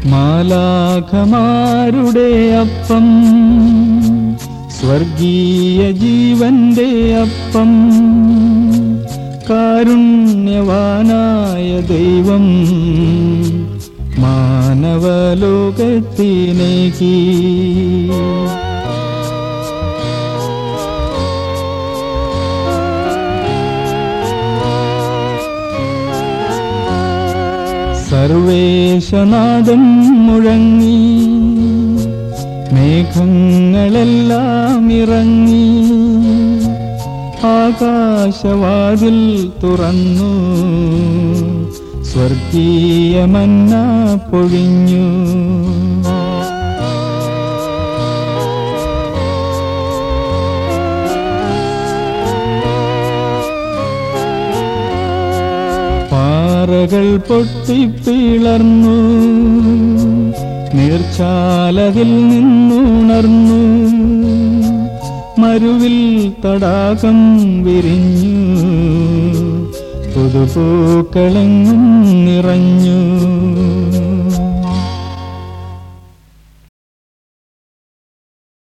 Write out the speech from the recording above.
മാലാഖമാരുടെ അപ്പം സ്വർഗീയ ജീവന്റെ അപ്പം കാരുണ്യവാനായ ദൈവം മാനവലോകത്തിനേകി സർവേശനാഥൻ മുഴങ്ങി മേഘങ്ങളെല്ലാം ഇറങ്ങി ആകാശവാതിൽ തുറന്നു സ്വർഗീയ മന്ന പൊഴിഞ്ഞു പാറകൾ പൊട്ടിപ്പിളർന്നു നീർച്ചാലതിൽ നിന്നുണർന്നു മരുവിൽ തടാകം വിരിഞ്ഞു പുതുപൂക്കളെങ്ങും നിറഞ്ഞു